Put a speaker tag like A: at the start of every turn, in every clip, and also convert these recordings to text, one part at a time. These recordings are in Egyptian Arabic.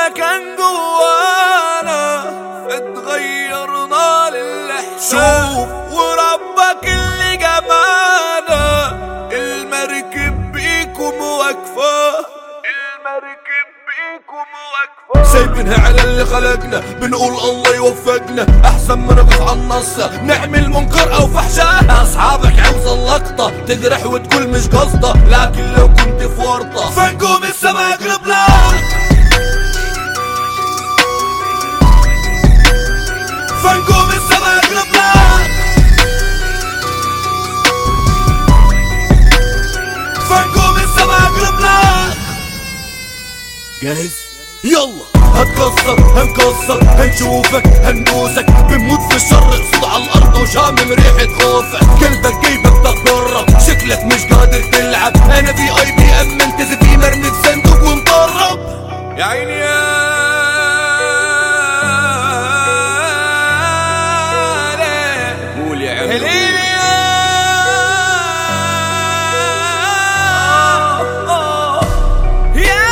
A: كان جوانا اتغيرنا للإحساس شوف وربك اللي جمعنا المركب بيكم واقفة المركب بيكم واقفة
B: سايبينها على اللي خلقنا بنقول الله يوفقنا احسن ما نقف على النص نعمل منكر او فحشاء اصحابك عاوز اللقطة تجرح وتقول مش قصده لكن لو كنت في ورطة
A: فنجوم السما يقلبنا فنجوم السما يقلبنا فنجوم السما يقلبنا
B: جاهز يلا هتكسر هنكسر هنشوفك هندوسك بنموت في الشر صوت على الارض وشامم ريحة خوفك قلبك جيبك تتدرب شكلك مش قادر تلعب انا في اي بي ام انت في مرمي في صندوق ومطرب
A: يا عيني يا ليل.
B: قول يا
A: هليل يا يا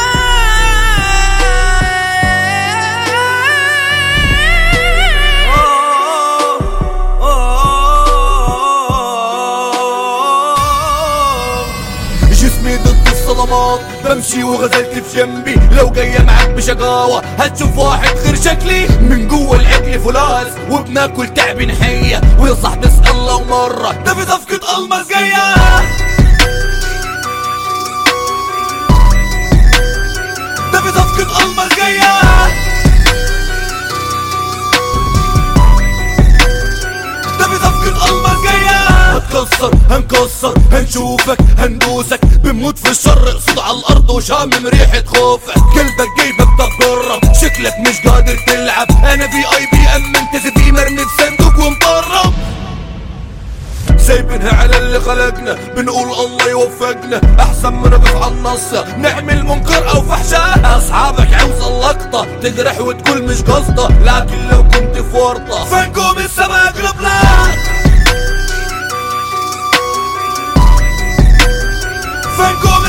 B: جسمي ضد الصدمات بمشي وغزلت في جنبي لو جاية معاك بشقاوة هتشوف واحد غير شكلي من جوا العقل فولاذ وبناكل تعب نحية ويا صاحبي اسأل لو مرة ده في صفقة الماس جاية ده في صفقة الماس جاية ده في صفقة الماس جاية هتكسر هنكسر هنشوفك هندوسك بنموت في الشر صوت على الارض وشامم ريحة خوفك قلبك جيبك تتدرب شكلك مش قادر تلعب انا في اي بي ام انت في مرمي في صندوق ومطرب سايبينها على اللي خلقنا بنقول الله يوفقنا احسن ما نقف على النص نعمل منكر او فحشاء اصحابك عاوز اللقطة تجرح وتقول مش قصده لكن لو كنت في ورطة
A: فنجوم السما يقلبنا فنجوم